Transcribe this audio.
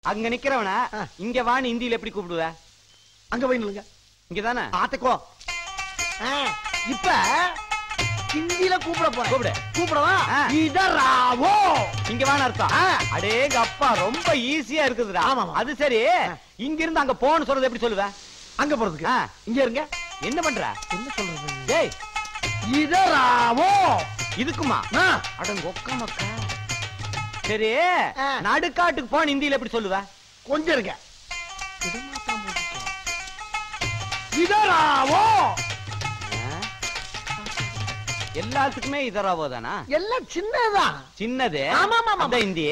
அங்க நிக்கிறவன ஆ. இங்க வான்னு இந்தியில எப்படி கூப்பிடுவ அங்க போய் நில்லுங்க இங்கதானே ஆத்துக்கோ ஆ, இப்ப ஹிந்தில கூப்பிட போறேன் கூப்பிடு கூப்பிடவா ஆ. இதராவோ இங்க வான்னு அர்த்தம் ஆ. அடேங்க அப்பா ரொம்ப ஈஸியா இருக்குதுடா ஆமாமா. அது சரி இங்க இருந்து அங்க போன்னு சொல்றது எப்படி சொல்லுவ அங்க போறதுக்கு ஆ. இங்க இருங்க என்ன பண்ற என்ன சொல்றது டேய் இதராவோ இதுக்குமா ஆ, அடங்க ஒக்க மக்கா சரி ஆ. நடுக்காட்டுக்கு போன இந்தியில எப்படி சொல்லுவ கொஞ்சம் இருங்க இதராவோ ஆ? எல்லாத்துக்குமே இதராவோ தானா எல்லாம் சின்னதுதான் சின்னது ஆமாமாமா. அந்த இந்தி